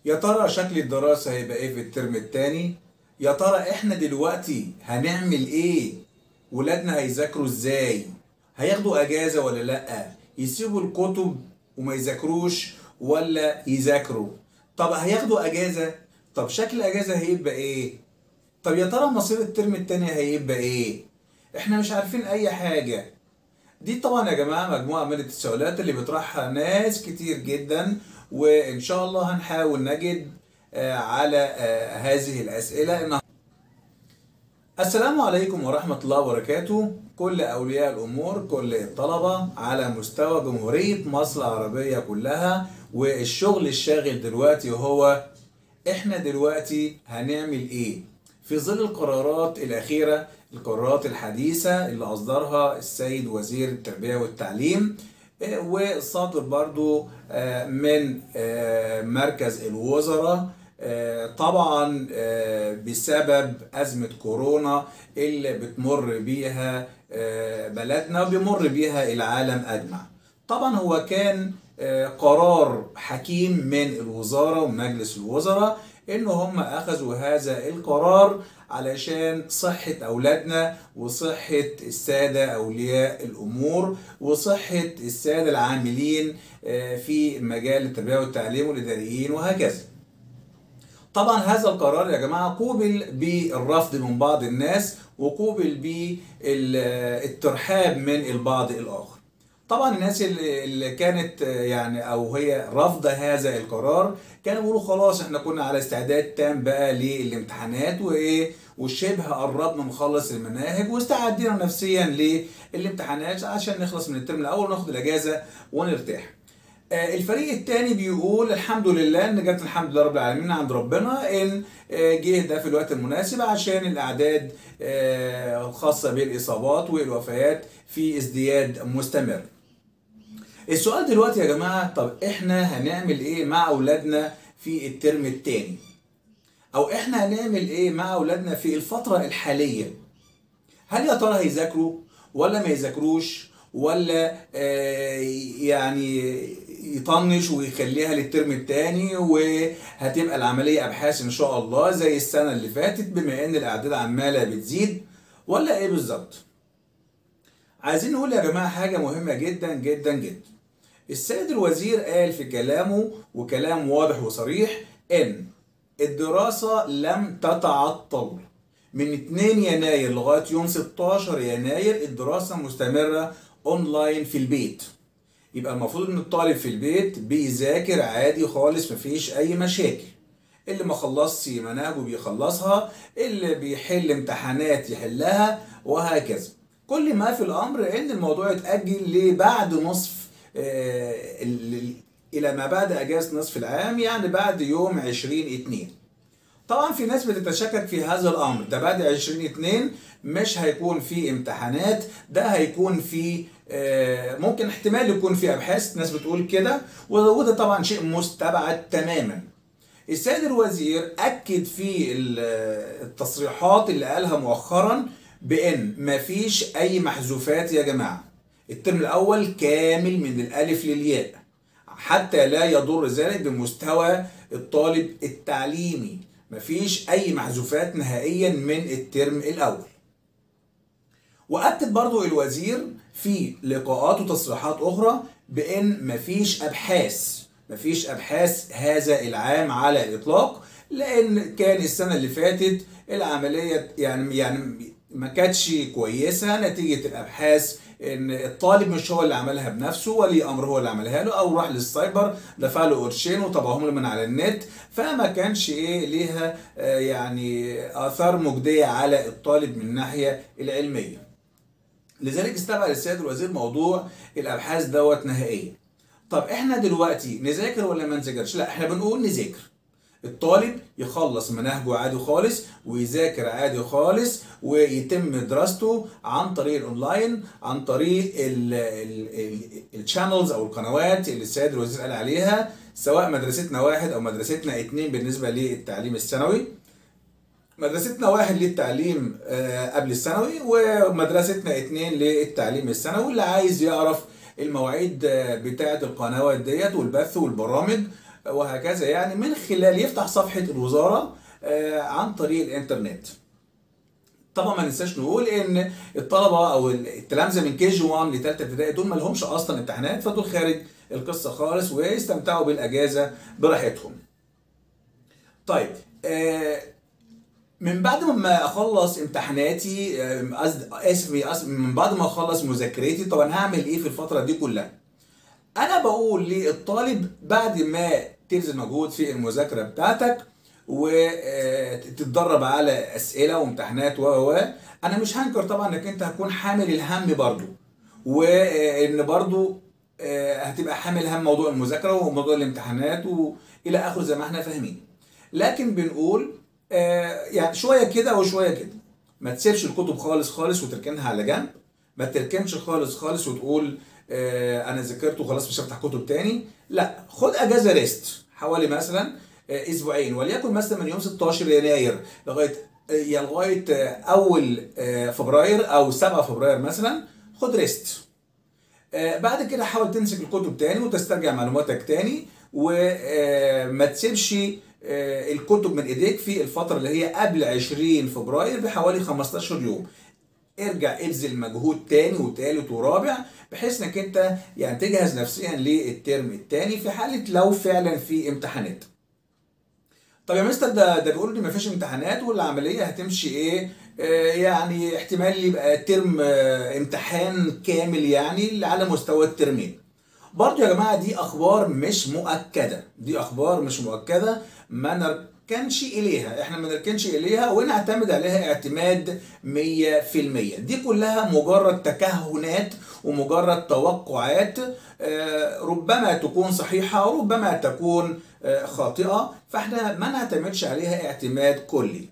يا ترى شكل الدراسة هيبقى ايه في الترم التاني؟ يا ترى احنا دلوقتي هنعمل ايه؟ ولادنا هيذاكروا ازاي؟ هياخدوا اجازة ولا لأ؟ يسيبوا الكتب وما يذاكروش ولا يذاكروا؟ طب هياخدوا اجازة؟ طب شكل الاجازة هيبقى ايه؟ طب يا ترى مصير الترم التاني هيبقى ايه؟ احنا مش عارفين اي حاجة دي طبعا يا جماعة مجموعة من التساؤلات اللي بيطرحها ناس كتير جدا وإن شاء الله هنحاول نجد آه، على آه، هذه الأسئلة النهاردة. السلام عليكم ورحمة الله وبركاته كل أولياء الأمور كل الطلبة على مستوى جمهورية مصر العربية كلها والشغل الشاغل دلوقتي هو إحنا دلوقتي هنعمل إيه في ظل القرارات الأخيرة القرارات الحديثة اللي أصدرها السيد وزير التربية والتعليم آه، وصادر برضو آه، من آه، مركز الوزراء آه، طبعا آه، بسبب أزمة كورونا اللي بتمر بيها آه، بلدنا وبيمر بيها العالم أجمع طبعا هو كان آه، قرار حكيم من الوزارة ومجلس الوزراء إن هم أخذوا هذا القرار علشان صحة أولادنا وصحة السادة أولياء الأمور وصحة السادة العاملين آه، في مجال التربية والتعليم والإداريين وهكذا طبعا هذا القرار يا جماعة قوبل بالرفض من بعض الناس وقوبل بالترحاب من البعض الآخر طبعا الناس اللي اللي كانت يعني او هي رافضه هذا القرار كانوا بيقولوا خلاص احنا كنا على استعداد تام بقى للامتحانات وايه وشبه قربنا نخلص المناهج واستعدينا نفسيا للامتحانات عشان نخلص من الترم الاول وناخد الاجازه ونرتاح. آه، الفريق الثاني بيقول الحمد لله ان جت الحمد لله رب العالمين عند ربنا ان آه، جه ده في الوقت المناسب عشان الاعداد آه، الخاصه بالاصابات والوفيات في ازدياد مستمر. السؤال دلوقتي يا جماعه طب احنا هنعمل ايه مع اولادنا في الترم الثاني؟ او احنا هنعمل ايه مع اولادنا في الفتره الحاليه؟ هل يا ترى هيذاكروا ولا ما يذاكروش ولا آه، يعني يطنش ويخليها للترم الثاني وهتبقى العمليه ابحاث ان شاء الله زي السنه اللي فاتت بما ان الاعداد عماله بتزيد ولا ايه بالظبط؟ عايزين نقول يا جماعه حاجه مهمه جدا جدا جدا. السيد الوزير قال في كلامه وكلام واضح وصريح ان الدراسه لم تتعطل من 2 يناير لغايه يوم 16 يناير الدراسه مستمره اونلاين في البيت. يبقى المفروض ان الطالب في البيت بيذاكر عادي خالص مفيش اي مشاكل. اللي ما خلصش مناهجه بيخلصها، اللي بيحل امتحانات يحلها وهكذا. كل ما في الامر ان الموضوع يتاجل لبعد نصف آه، ال- ال- الى ما بعد اجازه نصف العام يعني بعد يوم 20 2 طبعا في ناس بتتشكك في هذا الامر ده بعد 20 2 مش هيكون في امتحانات ده هيكون في آه، ممكن احتمال يكون في ابحاث ناس بتقول كده وده طبعا شيء مستبعد تماما السيد الوزير اكد في ال- التصريحات اللي قالها مؤخرا بان مفيش اي محذوفات يا جماعه الترم الاول كامل من الالف للياء حتى لا يضر ذلك بمستوى الطالب التعليمي مفيش اي محذوفات نهائيا من الترم الاول واكد برضو الوزير في لقاءات وتصريحات اخرى بان مفيش ابحاث مفيش ابحاث هذا العام على الاطلاق لان كان السنه اللي فاتت العمليه يعني يعني ما كانتش كويسه نتيجه الابحاث ان الطالب مش هو اللي عملها بنفسه ولي امر هو اللي عملها له او راح للسايبر دفع له قرشين وطبعهم له من على النت فما كانش ايه ليها آه، يعني اثار مجديه على الطالب من الناحيه العلميه لذلك استبعد السيد الوزير موضوع الابحاث دوت نهائيا طب احنا دلوقتي نذاكر ولا ما نذاكرش لا احنا بنقول نذاكر الطالب يخلص مناهجه عادي خالص ويذاكر عادي خالص ويتم دراسته عن طريق الاونلاين عن طريق الشانلز او القنوات اللي السيد الوزير قال عليها سواء مدرستنا واحد او مدرستنا اتنين بالنسبه للتعليم الثانوي مدرستنا واحد للتعليم آه، قبل الثانوي ومدرستنا اتنين للتعليم الثانوي اللي عايز يعرف المواعيد آه، بتاعة القنوات ديت والبث والبرامج وهكذا يعني من خلال يفتح صفحة الوزارة آه، عن طريق الانترنت طبعا ما ننساش نقول ان الطلبه او التلامذه من كي جي 1 لثالثه ابتدائي دول ما لهمش اصلا امتحانات فدول خارج القصه خالص ويستمتعوا بالاجازه براحتهم. طيب آه من بعد ما اخلص امتحاناتي آه، قصد- اسف آسف، من بعد ما اخلص مذاكرتي طبعا هعمل ايه في الفتره دي كلها؟ انا بقول للطالب بعد ما تبذل مجهود في المذاكره بتاعتك وتتدرب على اسئله وامتحانات و و انا مش هنكر طبعا انك انت هتكون حامل الهم برضو وان برضو آه، هتبقى حامل هم موضوع المذاكره وموضوع الامتحانات والى اخره زي ما احنا فاهمين لكن بنقول آه، يعني شويه كده وشويه كده ما تسيبش الكتب خالص خالص وتركنها على جنب ما تركنش خالص خالص وتقول آه، انا ذاكرت وخلاص مش هفتح كتب تاني لا خد اجازه ريست حوالي مثلا آه، اسبوعين وليكن مثلا من يوم 16 يناير لغايه آه، يا لغايه آه، اول آه، فبراير او 7 فبراير مثلا خد ريست آه، بعد كده حاول تمسك الكتب تاني وتسترجع معلوماتك تاني وما تسيبش آه، الكتب من ايديك في الفتره اللي هي قبل 20 فبراير بحوالي 15 يوم ارجع ابذل مجهود تاني وتالت ورابع بحيث انك انت يعني تجهز نفسيا للترم التاني في حاله لو فعلا في امتحانات طب يا مستر ده ده بيقول لي مفيش امتحانات والعمليه هتمشي ايه؟ آه يعني احتمال يبقى ترم آه امتحان كامل يعني على مستوى الترمين. برضو يا جماعه دي اخبار مش مؤكده، دي اخبار مش مؤكده ما نركنش اليها، احنا ما نركنش اليها ونعتمد عليها اعتماد 100%، دي كلها مجرد تكهنات ومجرد توقعات آه، ربما تكون صحيحه وربما تكون آه، خاطئه فاحنا ما نعتمدش عليها اعتماد كلي.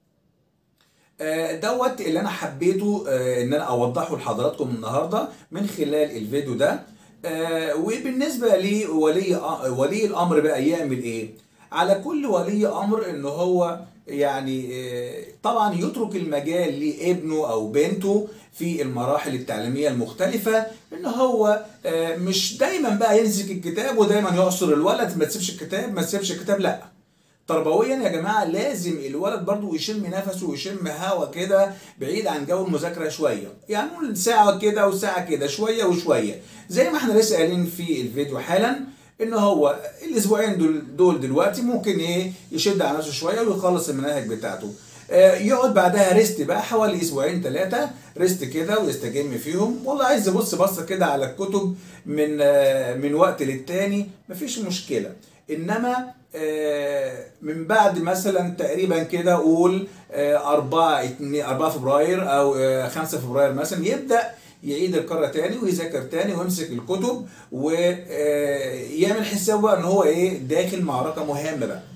آه، دوت اللي انا حبيته آه، ان انا اوضحه لحضراتكم النهارده من خلال الفيديو ده آه، وبالنسبه لولي أ- ولي الامر بقى يعمل ايه على كل ولي امر ان هو يعني آه، طبعا يترك المجال لابنه او بنته في المراحل التعليميه المختلفه ان هو آه، مش دايما بقى يمسك الكتاب ودايما يعصر الولد ما تسيبش الكتاب ما تسيبش الكتاب لا تربويا يا جماعه لازم الولد برضو يشم نفسه ويشم هوا كده بعيد عن جو المذاكره شويه يعني نقول ساعه كده وساعه كده شويه وشويه زي ما احنا لسه قايلين في الفيديو حالا ان هو الاسبوعين دول دول دلوقتي ممكن ايه يشد على نفسه شويه ويخلص المناهج بتاعته آه، يقعد بعدها ريست بقى حوالي اسبوعين ثلاثه ريست كده ويستجم فيهم والله عايز يبص بصه كده على الكتب من آه، من وقت للتاني مفيش مشكله انما آه، من بعد مثلا تقريبا كده قول 4 4 فبراير او آه، 5 فبراير مثلا يبدا يعيد القراءة تاني ويذاكر تاني ويمسك الكتب ويعمل حسابه بقى ان هو ايه داخل معركة مهمة بقى.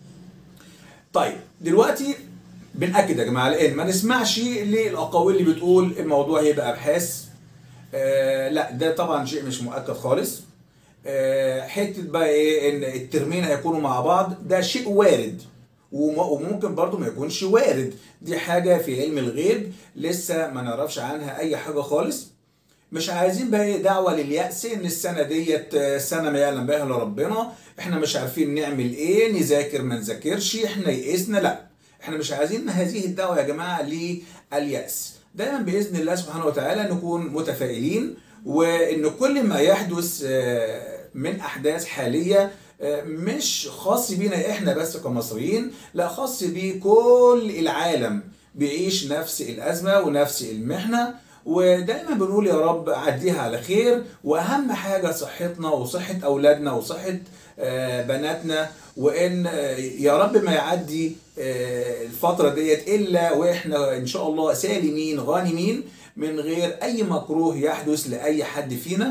طيب دلوقتي بنأكد يا جماعة لان ما نسمعش للأقاويل اللي بتقول الموضوع هيبقى أبحاث آه لا ده طبعا شيء مش مؤكد خالص آه حتة بقى ايه ان الترمين هيكونوا مع بعض ده شيء وارد وم- وممكن برضو ما يكونش وارد دي حاجة في علم الغيب لسه ما نعرفش عنها أي حاجة خالص مش عايزين بقى إيه دعوة لليأس إن السنة ديت آه، سنة ما يعلم بها إلا ربنا إحنا مش عارفين نعمل إيه نذاكر ما نذاكرش إحنا يئسنا لا إحنا مش عايزين هذه الدعوة يا جماعة لليأس دايما بإذن الله سبحانه وتعالى نكون متفائلين وإن كل ما يحدث آه، من أحداث حالية آه، مش خاص بينا احنا بس كمصريين لا خاص بكل العالم بيعيش نفس الأزمة ونفس المحنة ودايما بنقول يا رب عديها على خير واهم حاجه صحتنا وصحه اولادنا وصحه آه، بناتنا وان آه، يا رب ما يعدي آه، الفتره ديت الا واحنا ان شاء الله سالمين غانمين من غير اي مكروه يحدث لاي حد فينا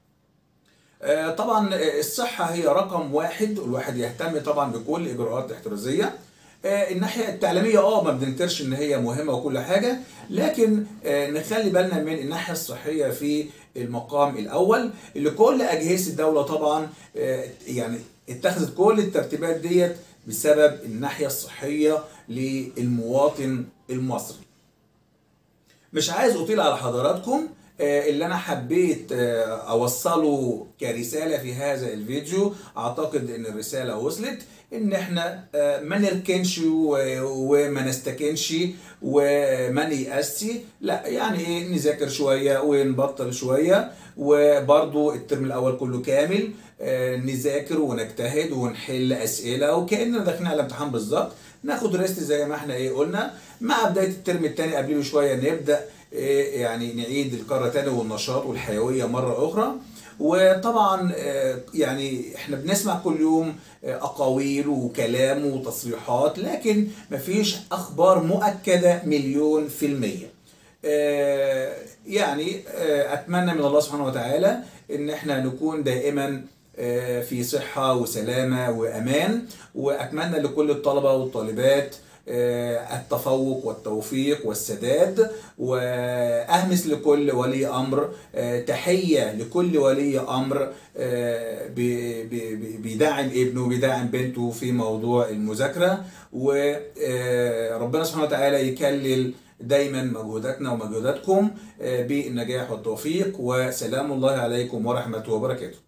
آه، طبعا آه، الصحة هي رقم واحد الواحد يهتم طبعا بكل الإجراءات الاحترازية آه، الناحية التعليمية اه ما بننكرش ان هي مهمة وكل حاجة لكن آه، نخلي بالنا من الناحية الصحية في المقام الأول اللي كل أجهزة الدولة طبعا آه، يعني اتخذت كل الترتيبات ديت بسبب الناحية الصحية للمواطن المصري مش عايز اطيل على حضراتكم آه، اللي انا حبيت آه، اوصله كرساله في هذا الفيديو اعتقد ان الرساله وصلت ان احنا آه، ما نركنش و- وما نستكنش وما نيأسش لا يعني ايه نذاكر شويه ونبطل شويه وبرضو الترم الاول كله كامل آه، نذاكر ونجتهد ونحل اسئله وكاننا داخلين على امتحان بالظبط ناخد ريست زي ما احنا ايه قلنا مع بدايه الترم الثاني قبله بشويه نبدا إيه يعني نعيد الكره تاني والنشاط والحيويه مره اخرى وطبعا آه، يعني احنا بنسمع كل يوم آه، اقاويل وكلام وتصريحات لكن مفيش اخبار مؤكده مليون في الميه آه، يعني آه، اتمنى من الله سبحانه وتعالى ان احنا نكون دائما آه، في صحه وسلامه وامان واتمنى لكل الطلبه والطالبات آه، التفوق والتوفيق والسداد واهمس لكل ولي امر آه، تحيه لكل ولي امر آه، بي- بي- بي- بيدعم ابنه بيدعم بنته في موضوع المذاكره وربنا سبحانه وتعالى يكلل دايما مجهوداتنا ومجهوداتكم آه، بالنجاح والتوفيق وسلام الله عليكم ورحمه وبركاته